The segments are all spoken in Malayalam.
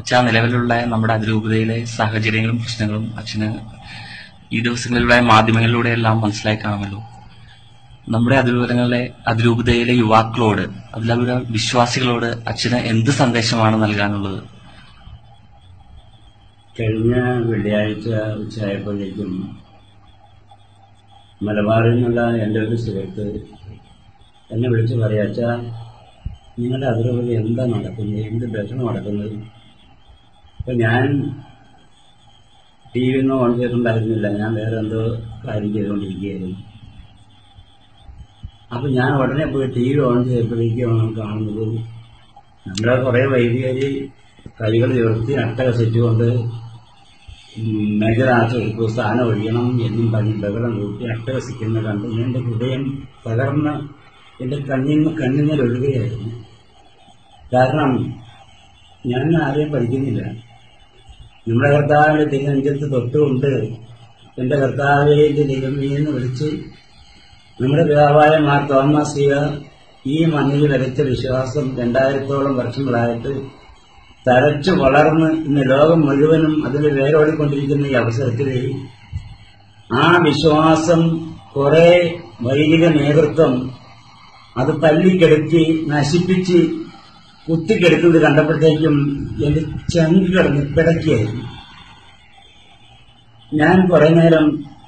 അച്ഛാ നിലവിലുള്ള നമ്മുടെ അതിരൂപതയിലെ സാഹചര്യങ്ങളും പ്രശ്നങ്ങളും അച്ഛന് ഈ ദിവസങ്ങളിലൂടെ മാധ്യമങ്ങളിലൂടെ എല്ലാം മനസ്സിലാക്കാമല്ലോ നമ്മുടെ അതിരൂപതകളിലെ അതിരൂപതയിലെ യുവാക്കളോട് അതിലവരുടെ വിശ്വാസികളോട് അച്ഛന് എന്ത് സന്ദേശമാണ് നൽകാനുള്ളത് കഴിഞ്ഞ വെള്ളിയാഴ്ച ഉച്ചയായപ്പോഴേക്കും മലബാറിൽ നിന്നുള്ള എൻ്റെ ഒരു സുഹൃത്ത് എന്നെ വിളിച്ച് പറയാച്ച നിങ്ങളുടെ അതിരൂപത എന്താ നടക്കുന്നത് എന്ത് പ്രശ്നം നടക്കുന്നത് അപ്പം ഞാൻ ടി വി ഒന്നും ഓൺ ചെയ്തിട്ടുണ്ടായിരുന്നില്ല ഞാൻ വേറെ എന്തോ കാര്യം ചെയ്തുകൊണ്ടിരിക്കുകയായിരുന്നു അപ്പം ഞാൻ ഉടനെ പോയി ടി വി ഓൺ ചെയ്തപ്പോഴേക്കാണ് കാണുന്നത് നമ്മുടെ കുറേ വൈദികർ കൈകൾ ഉയർത്തി അട്ടകസിച്ചുകൊണ്ട് മേജർ ആശുപത്രി സ്ഥാനം ഒഴിയണം എന്നും പറഞ്ഞ് ബഹളം കൂട്ടി അട്ടഹസിക്കുന്ന കണ്ട് എൻ്റെ ഹൃദയം പകർന്ന് എൻ്റെ കണ്ണിൽ നിന്ന് കണ്ണുനീർ ഒഴുകുകയായിരുന്നു കാരണം ഞാൻ ആരെയും പഠിക്കുന്നില്ല നമ്മുടെ കർത്താവിൻ്റെ തിരുനെഞ്ചത്ത് തൊട്ടുകൊണ്ട് എൻ്റെ കർത്താവിൻ്റെ ദൈവമേ എന്ന് വിളിച്ച് നമ്മുടെ പിതാവായ മാർ തോമസിയ ഈ മണ്ണിൽ വരച്ച വിശ്വാസം രണ്ടായിരത്തോളം വർഷങ്ങളായിട്ട് തരച്ചു വളർന്ന് ഇന്ന് ലോകം മുഴുവനും അതിൽ വേരോടിക്കൊണ്ടിരിക്കുന്ന ഈ അവസരത്തിൽ ആ വിശ്വാസം കുറെ വൈദിക നേതൃത്വം അത് തല്ലിക്കെടുത്തി നശിപ്പിച്ച് കുത്തിക്കെടുക്കുന്നത് കണ്ടപ്പോഴത്തേക്കും എന്റെ ചങ്ക് കിടന്ന് പിടക്കിയായിരുന്നു ഞാൻ കുറെ നേരം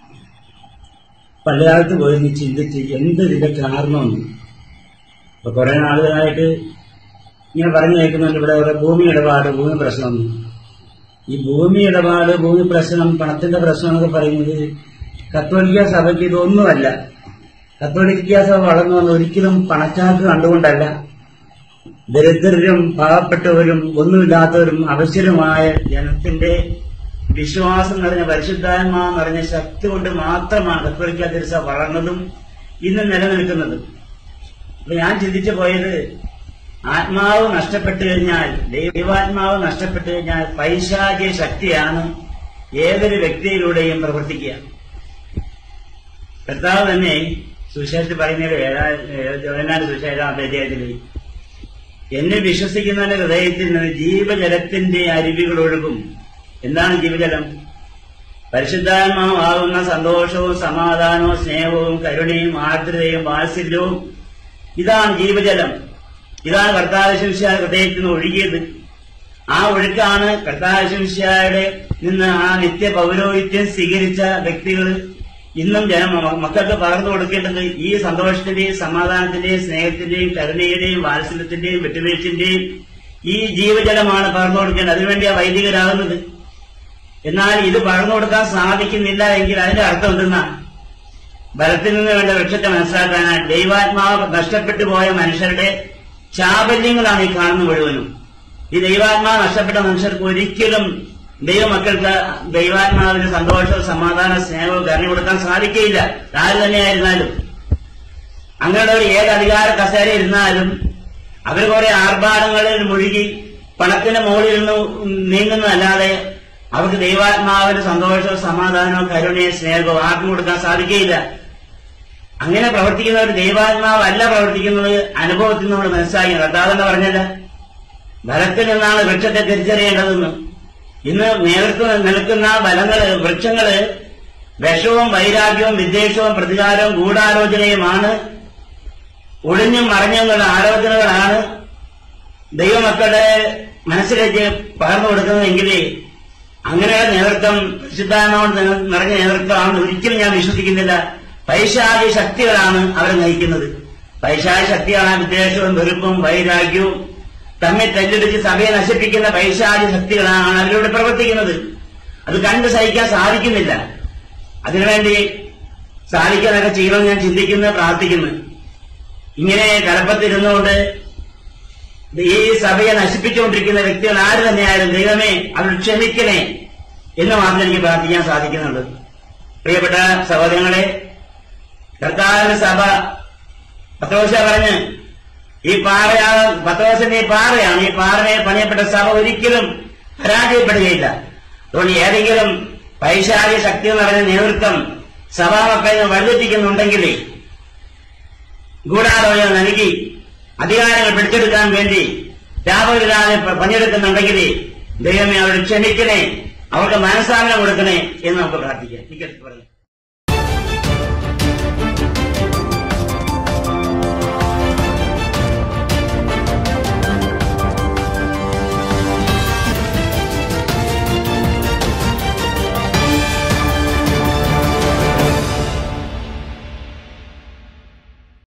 പലയാളത്ത് പോയി ചിന്തിച്ച് എന്ത് ഇതിന്റെ കാരണമെന്ന് ഇപ്പൊ കുറെ നാളുകളായിട്ട് ഇങ്ങനെ പറഞ്ഞു കേൾക്കുന്നുണ്ട് ഇവിടെ ഒരു ഭൂമി ഇടപാട് ഭൂമി പ്രശ്നം ഈ ഭൂമി ഇടപാട് ഭൂമി പ്രശ്നം പണത്തിന്റെ പ്രശ്നം എന്നൊക്കെ പറയുന്നത് കത്തോലിക്ക സഭയ്ക്ക് ഇതൊന്നുമല്ല കത്തോലിക്ക സഭ വളർന്നു വന്ന ഒരിക്കലും പണക്കാർക്ക് കണ്ടുകൊണ്ടല്ല ദരിദ്രരും പാവപ്പെട്ടവരും ഒന്നുമില്ലാത്തവരും അവശരുമായ ജനത്തിന്റെ വിശ്വാസം നിറഞ്ഞ പരിശുദ്ധാത്മാ നിറഞ്ഞ ശക്തി കൊണ്ട് മാത്രമാണ് കത്തോലിക്ക തിരുസഭ വളർന്നതും ഇന്ന് നിലനിൽക്കുന്നതും അപ്പൊ ഞാൻ ചിന്തിച്ചു പോയത് ആത്മാവ് നഷ്ടപ്പെട്ടു കഴിഞ്ഞാൽ ദൈവാത്മാവ് നഷ്ടപ്പെട്ടു കഴിഞ്ഞാൽ പൈശാചിക ശക്തിയാണ് ഏതൊരു വ്യക്തിയിലൂടെയും പ്രവർത്തിക്കുക കർത്താവ് തന്നെ സുശേഷത്തിൽ പറയുന്നത് ഏഴാം സുശേഷാം അധ്യായത്തിൽ എന്നെ വിശ്വസിക്കുന്നവന്റെ ഹൃദയത്തിൽ നിന്ന് ജീവജലത്തിന്റെ അരുവികൾ ഒഴുകും എന്താണ് ജീവജലം പരിശുദ്ധാത്മാവാകുന്ന സന്തോഷവും സമാധാനവും സ്നേഹവും കരുണയും ആർദ്രതയും വാത്സല്യവും ഇതാണ് ജീവജലം ഇതാണ് കർത്താവശംശായ ഹൃദയത്തിൽ നിന്ന് ഒഴുകിയത് ആ ഒഴുക്കാണ് കർത്താവശംശായുടെ നിന്ന് ആ നിത്യ പൗരോഹിത്യം സ്വീകരിച്ച വ്യക്തികൾ ഇന്നും ജനം മക്കൾക്ക് പകർന്നു കൊടുക്കേണ്ടത് ഈ സന്തോഷത്തിന്റെയും സമാധാനത്തിന്റെയും സ്നേഹത്തിന്റെയും കരുണയുടെയും വാത്സല്യത്തിന്റെയും വിട്ടുവീഴ്ചന്റെയും ഈ ജീവജലമാണ് പകർന്നു കൊടുക്കേണ്ടത് അതിനുവേണ്ടിയാ വൈദികരാകുന്നത് എന്നാൽ ഇത് പകർന്നു കൊടുക്കാൻ സാധിക്കുന്നില്ല എങ്കിൽ അതിന്റെ അർത്ഥം എന്തെന്നാണ് ബലത്തിൽ നിന്ന് വേണ്ട വൃക്ഷത്തെ മനസ്സിലാക്കാനായി ദൈവാത്മാവ് നഷ്ടപ്പെട്ടു പോയ മനുഷ്യരുടെ ചാബല്യങ്ങളാണ് ഈ കാണുന്ന മുഴുവനും ഈ ദൈവാത്മാവ് നഷ്ടപ്പെട്ട മനുഷ്യർക്ക് ഒരിക്കലും ദൈവമക്കൾക്ക് ദൈവാത്മാവിന് സന്തോഷവും സമാധാന സ്നേഹവും കരുണ കൊടുക്കാൻ സാധിക്കുകയില്ല ആര് തന്നെയായിരുന്നാലും അങ്ങനെയുള്ളവർ ഏത് അധികാര കസേര ഇരുന്നാലും അവർ കുറെ ആർഭാടങ്ങളിൽ മുഴുകി പണത്തിന്റെ മുകളിൽ നിന്ന് നീങ്ങുന്നതല്ലാതെ അവർക്ക് ദൈവാത്മാവിന് സന്തോഷവും സമാധാനവും കരുണയും സ്നേഹവും ആർക്കും കൊടുക്കാൻ സാധിക്കുകയില്ല അങ്ങനെ പ്രവർത്തിക്കുന്നവർ ദൈവാത്മാവല്ല പ്രവർത്തിക്കുന്നത് അനുഭവത്തിൽ നമ്മൾ മനസ്സിലാക്കി കർത്താവെന്ന് പറഞ്ഞത് ബലത്തിൽ നിന്നാണ് വൃക്ഷത്തെ തിരിച്ചറിയേണ്ടതെന്ന് ഇന്ന് നേതൃത്വം നിൽക്കുന്ന ബലങ്ങള് വൃക്ഷങ്ങള് വിഷവും വൈരാഗ്യവും വിദ്വേഷവും പ്രതികാരവും ഗൂഢാലോചനയുമാണ് ഒളിഞ്ഞും മറഞ്ഞുമുള്ള ആലോചനകളാണ് ദൈവമക്കളുടെ മനസ്സിലേക്ക് പകർന്നു കൊടുക്കുന്നതെങ്കിൽ അങ്ങനെയുള്ള നേതൃത്വം പരിശുദ്ധാത്മാവോട് നിറഞ്ഞ നേതൃത്വമാണ് ഒരിക്കലും ഞാൻ വിശ്വസിക്കുന്നില്ല പൈശാചി ശക്തികളാണ് അവരെ നയിക്കുന്നത് പൈശാചി ശക്തിയാണ് വിദ്വേഷവും വെറുപ്പും വൈരാഗ്യവും തമ്മിൽ തെറ്റിടിച്ച് സഭയെ നശിപ്പിക്കുന്ന പൈശാചി ശക്തികളാണ് അതിലൂടെ പ്രവർത്തിക്കുന്നത് അത് കണ്ട് സഹിക്കാൻ സാധിക്കുന്നില്ല അതിനുവേണ്ടി സാധിക്കാനൊക്കെ ചെയ്യണമെന്ന് ഞാൻ ചിന്തിക്കുന്നു പ്രാർത്ഥിക്കുന്നു ഇങ്ങനെ കലപ്പത്തിരുന്നുകൊണ്ട് ഈ സഭയെ നശിപ്പിച്ചുകൊണ്ടിരിക്കുന്ന വ്യക്തികൾ ആര് തന്നെയായാലും ദൈവമേ അവർ ക്ഷമിക്കണേ എന്ന് മാത്രം എനിക്ക് പ്രാർത്ഥിക്കാൻ സാധിക്കുന്നുണ്ട് പ്രിയപ്പെട്ട സഹോദരങ്ങളെ കർത്താവിന് സഭ പത്രോശ പറഞ്ഞ് ഈ പാറയാണ് പത്രോസിന്റെ ഈ പാറയാണ് ഈ പാറയെ പണിയപ്പെട്ട സഭ ഒരിക്കലും പരാജയപ്പെടുകയില്ല അതുകൊണ്ട് ഏതെങ്കിലും പൈശാചിക ശക്തി എന്ന് പറയുന്ന നേതൃത്വം സഭാമക്കളെ വഴിതെറ്റിക്കുന്നുണ്ടെങ്കിൽ ഗൂഢാലോചന നൽകി അധികാരങ്ങൾ പിടിച്ചെടുക്കാൻ വേണ്ടി രാപകലില്ലാതെ പണിയെടുക്കുന്നുണ്ടെങ്കിൽ ദൈവമേ അവരെ ക്ഷമിക്കണേ അവർക്ക് മനസ്സാമനം കൊടുക്കണേ എന്ന് നമുക്ക് പ്രാർത്ഥിക്കാം ടിക്കറ്റ് പറഞ്ഞു